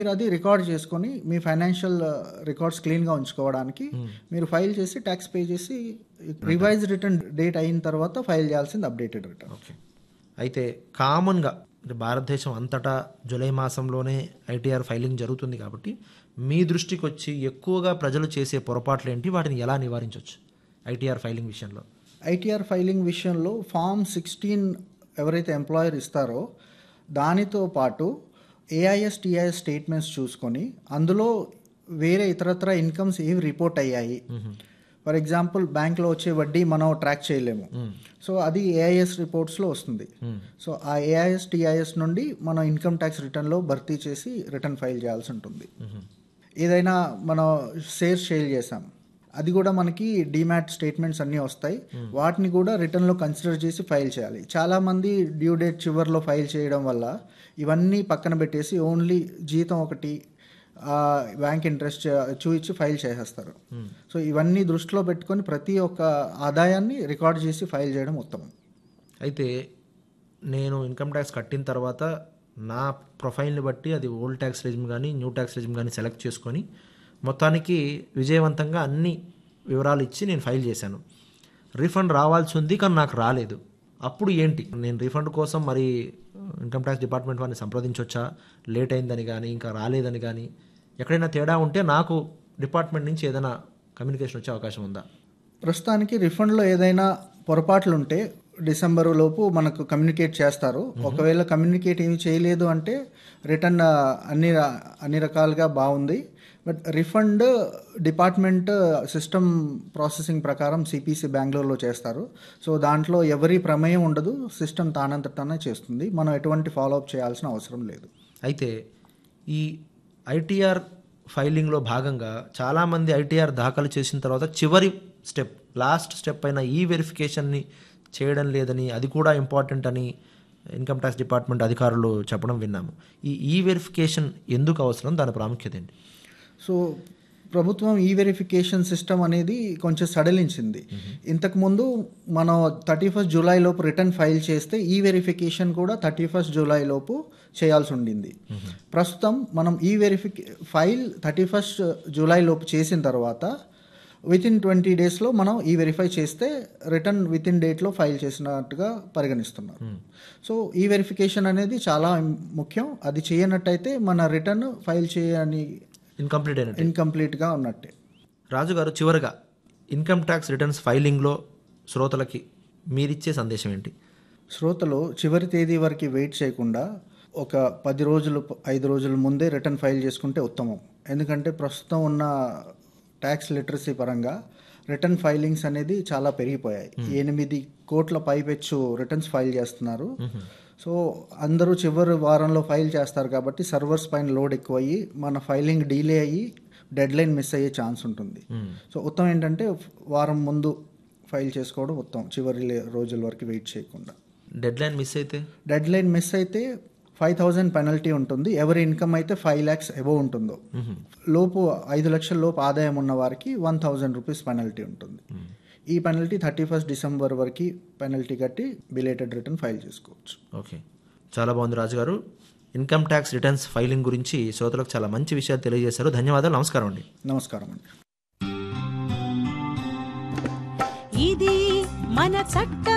మీరు అది రికార్డ్ చేసుకొని మీ ఫైనాన్షియల్ రికార్డ్స్ క్లీన్గా ఉంచుకోవడానికి మీరు ఫైల్ చేసి ట్యాక్స్ పే చేసి రివైజ్ రిటర్న్ డేట్ అయిన తర్వాత ఫైల్ చేయాల్సింది అప్డేటెడ్ రిటర్న్ ఓకే అయితే కామన్గా అంటే భారతదేశం అంతటా జూలై మాసంలోనే ఐటీఆర్ ఫైలింగ్ జరుగుతుంది కాబట్టి మీ దృష్టికి వచ్చి ఎక్కువగా ప్రజలు చేసే పొరపాట్లు ఏంటి వాటిని ఎలా నివారించవచ్చు ఐటీఆర్ ఫైలింగ్ విషయంలో ఐటీఆర్ ఫైలింగ్ విషయంలో ఫామ్ సిక్స్టీన్ ఎవరైతే ఎంప్లాయర్ ఇస్తారో దానితో పాటు ఏఐఎస్ టీఐఎస్ స్టేట్మెంట్స్ చూసుకొని అందులో వేరే ఇతరత్ర ఇన్కమ్స్ ఏవి రిపోర్ట్ అయ్యాయి ఫర్ ఎగ్జాంపుల్ బ్యాంక్లో వచ్చే వడ్డీ మనం ట్రాక్ చేయలేము సో అది ఏఐఎస్ రిపోర్ట్స్లో వస్తుంది సో ఆ ఏఐఎస్ టీఐఎస్ నుండి మనం ఇన్కమ్ ట్యాక్స్ రిటర్న్లో భర్తీ చేసి రిటర్న్ ఫైల్ చేయాల్సి ఉంటుంది ఏదైనా మనం షేర్స్ సేల్ చేసాం అది కూడా మనకి డిమాట్ స్టేట్మెంట్స్ అన్నీ వస్తాయి వాటిని కూడా రిటర్న్లో కన్సిడర్ చేసి ఫైల్ చేయాలి చాలామంది డ్యూ డేట్ చివరిలో ఫైల్ చేయడం వల్ల ఇవన్నీ పక్కన పెట్టేసి ఓన్లీ జీతం ఒకటి బ్యాంక్ ఇంట్రెస్ట్ చూపించి ఫైల్ చేసేస్తారు సో ఇవన్నీ దృష్టిలో పెట్టుకొని ప్రతి ఒక్క ఆదాయాన్ని రికార్డ్ చేసి ఫైల్ చేయడం ఉత్తమం అయితే నేను ఇన్కమ్ ట్యాక్స్ కట్టిన తర్వాత నా ప్రొఫైల్ని బట్టి అది ఓల్డ్ ట్యాక్స్ రెజిమ్ కానీ న్యూ ట్యాక్స్ రెజిమ్ కానీ సెలెక్ట్ చేసుకొని మొత్తానికి విజయవంతంగా అన్ని వివరాలు ఇచ్చి నేను ఫైల్ చేశాను రీఫండ్ రావాల్సి ఉంది కానీ నాకు రాలేదు అప్పుడు ఏంటి నేను రీఫండ్ కోసం మరి ఇన్కమ్ ట్యాక్స్ డిపార్ట్మెంట్ వారిని సంప్రదించవచ్చా లేట్ అయిందని కానీ ఇంకా రాలేదని కానీ ఎక్కడైనా తేడా ఉంటే నాకు డిపార్ట్మెంట్ నుంచి ఏదైనా కమ్యూనికేషన్ వచ్చే అవకాశం ఉందా ప్రస్తుతానికి రిఫండ్లో ఏదైనా పొరపాట్లు ఉంటే డిసెంబర్ లోపు మనకు కమ్యూనికేట్ చేస్తారు ఒకవేళ కమ్యూనికేట్ ఏమి చేయలేదు అంటే రిటర్న్ అన్ని ర- అన్ని రకాలుగా బాగుంది but refund department system processing ప్రకారం సిపిసి బెంగళూరులో చేస్తారు సో దాంట్లో ఎవరి ప్రమేయం ఉండదు సిస్టమ్ తానంతటానే చేస్తుంది మనం ఎటువంటి ఫాలోఅప్ చేయాల్సిన అవసరం లేదు అయితే ఈ ఐటీఆర్ ఫైలింగ్లో భాగంగా చాలామంది ఐటీఆర్ దాఖలు చేసిన తర్వాత చివరి స్టెప్ లాస్ట్ స్టెప్ అయిన ఈ వెరిఫికేషన్ని చేయడం లేదని అది కూడా ఇంపార్టెంట్ అని ఇన్కమ్ ట్యాక్స్ డిపార్ట్మెంట్ అధికారులు చెప్పడం విన్నాము ఈ ఈ వెరిఫికేషన్ ఎందుకు అవసరం దాని ప్రాముఖ్యత ఏంటి సో ప్రభుత్వం ఈ వెరిఫికేషన్ సిస్టమ్ అనేది కొంచెం సడలించింది ఇంతకుముందు మనం థర్టీ ఫస్ట్ జూలై లోపు రిటర్న్ ఫైల్ చేస్తే ఈ వెరిఫికేషన్ కూడా థర్టీ ఫస్ట్ జూలై లోపు చేయాల్సి ఉండింది ప్రస్తుతం మనం ఈ verification file thirty first July లోపు చేసిన తర్వాత విత్ ఇన్ ట్వంటీ డేస్లో మనం ఈ వెరిఫై చేస్తే రిటర్న్ విత్ ఇన్ డేట్లో ఫైల్ చేసినట్టుగా పరిగణిస్తున్నారు సో ఈ వెరిఫికేషన్ అనేది చాలా ముఖ్యం అది చేయనట్టయితే మన రిటర్న్ ఫైల్ చేయని ఇన్కంప్లీట్ అయినట్టు ఇన్కంప్లీట్గా ఉన్నట్టే రాజు గారు చివరగా ఇన్కమ్ ట్యాక్స్ రిటర్న్స్ ఫైలింగ్లో శ్రోతలకి మీరిచ్చే సందేశం ఏంటి శ్రోతలు చివరి తేదీ వరకు వెయిట్ చేయకుండా ఒక పది రోజులు ఐదు రోజుల ముందే రిటర్న్ ఫైల్ చేసుకుంటే ఉత్తమం ఎందుకంటే ప్రస్తుతం ఉన్న ట్యాక్స్ లిటరసీ పరంగా రిటర్న్ ఫైలింగ్స్ అనేది చాలా పెరిగిపోయాయి ఎనిమిది కోట్ల పైపెచ్చు రిటర్న్స్ ఫైల్ చేస్తున్నారు సో అందరూ చివరి వారంలో ఫైల్ చేస్తారు కాబట్టి సర్వర్స్ పైన లోడ్ ఎక్కువయ్యి మన ఫైలింగ్ డిలే అయ్యి డెడ్ లైన్ మిస్ అయ్యే ఛాన్స్ ఉంటుంది సో ఉత్తమం ఏంటంటే వారం ముందు ఫైల్ చేసుకోవడం ఉత్తమం చివరి లే- రోజుల వరకు వెయిట్ చేయకుండా డెడ్ లైన్ మిస్ అయితే డెడ్ లైన్ మిస్ అయితే ఫైవ్ థౌజండ్ పెనల్టీ ఉంటుంది ఎవరి ఇన్కమ్ అయితే ఫైవ్ ల్యాక్స్ అబోవ్ ఉంటుందో లోపు ఐదు లక్షల లోపు ఆదాయం ఉన్న వారికి వన్ థౌజండ్ రూపీస్ పెనల్టీ ఉంటుంది ఈ పెనల్టీ థర్టీ ఫస్ట్ డిసెంబర్ వరకు పెనల్టీ కట్టి బిలేటెడ్ రిటర్న్ ఫైల్ చేసుకోవచ్చు ఓకే చాలా బాగుంది రాజు గారు ఇన్కమ్ ట్యాక్స్ రిటర్న్స్ ఫైలింగ్ గురించి శ్రోతలకు చాలా మంచి విషయాలు తెలియజేశారు ధన్యవాదాలు నమస్కారం అండి నమస్కారం అండి ఇది మన చట్ట